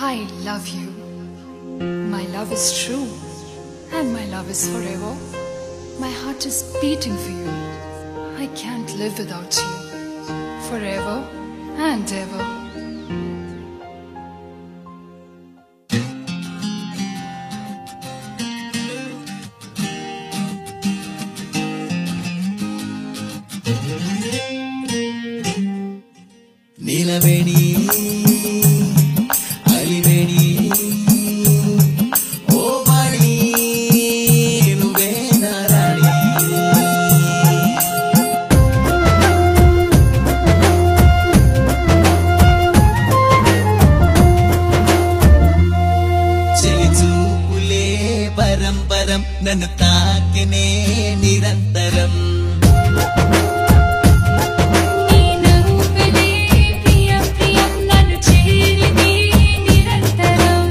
I love you. My love is true, and my love is forever. My heart is beating for you. I can't live without you. Forever and ever. నీలవేణి అలివేణి ఓ వాణి నువ్వే నా రాణి చెలి చూపులే పరంపరం నన్ను తాకినే నిరంతరం నీ నవ్వులే ప్రియం ప్రియం నన్ను చేరినే నిరంతరం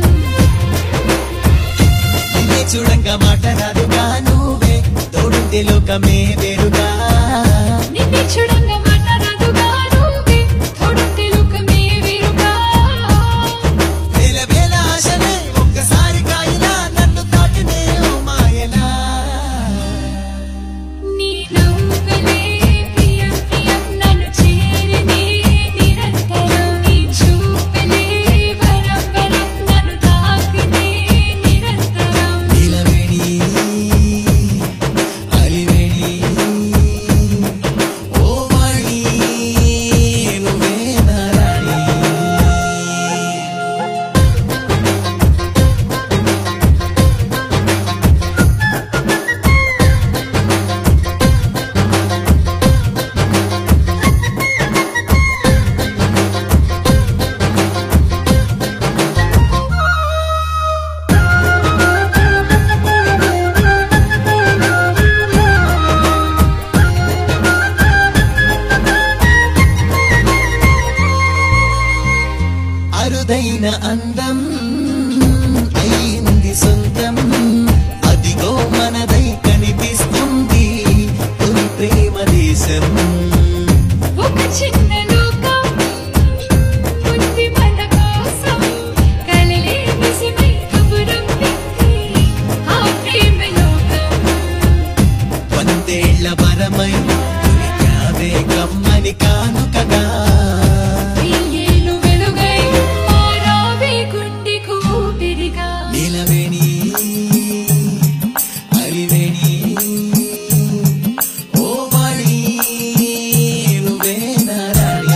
నిన్నే చూడంగా మాట రాదుగా నువ్వే తోడుంటే లోకమే వేరుగా నిన్నే చూడంగా మాట్లాడదుగా నువ్వే తోడుంటే లోకమే వేరుగా వేల వేల ఆశలే ఒక్కసారి కాయిలా నన్ను తాకినే ఓ మాయలా నీ నవ్వులే ప్రియం ప్రియం నన్ను చేరినే నిరంతరం నీ చూపులే వరం వరం నన్ను తాకినే నిరంతరం నీలవేణి అలివేణి ఓ వాణి నువ్వే నా రాణి అరుదైన అందం అయింది సొంతం అదిగో మనదై కనిపిస్తుంది తొలి ప్రేమ దేశం ఒక చిన్న లోకం ఉంది మన కోసం కలలే నిజమై కబురం పెట్టి ఆ ప్రేమ లోకం వందేళ్ల వరమై దొరికావే కమ్మని కానుకగా వెయ్యేళ్ళు వెలుగై మారావే గుండె కూపిరిగా నీలవేణి అలివేణి ఓ వాణి నువ్వే నా రాణి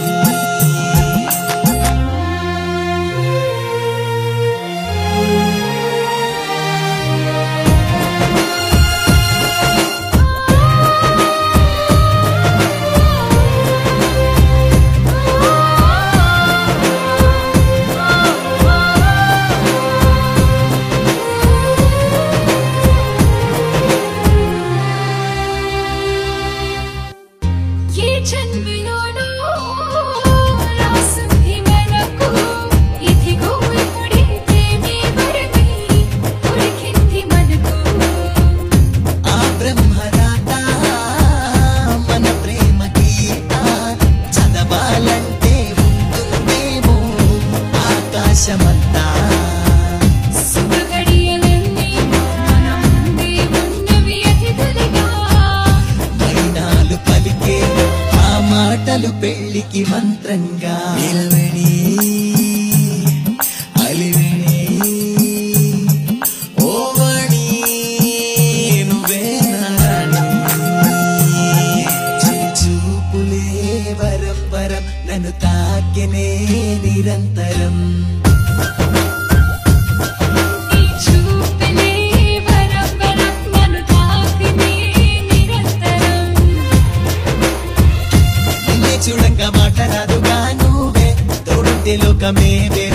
ఏ జన్మలోనో రాసుంది మనకు ఇదిగో ఇప్పుడే ప్రేమే వరమై ఉడికింది మనకు ఆ బ్రహ్మరాత మన ప్రేమ గీత చదవాలంటే ఉంటుందేమో ఆకాశమంతా సుఖగడియలన్నీ మన ముందే ఉన్నవి అతిథులుగా మైనాలు పలికే ఆ మాటలు పెళ్లికి మంత్రంగా నిలవేణి అలివేణి ఓ వాణి నువ్వే నా రాణి చిలి చూపులే వరం వరం నన్ను తాకినే నిరంతరం నీ చూపులే వరం వరం నన్ను తాకినే నిరంతరం నిన్నే చూడంగా మాట రాదుగా నువ్వే తోడుంటే లోకమే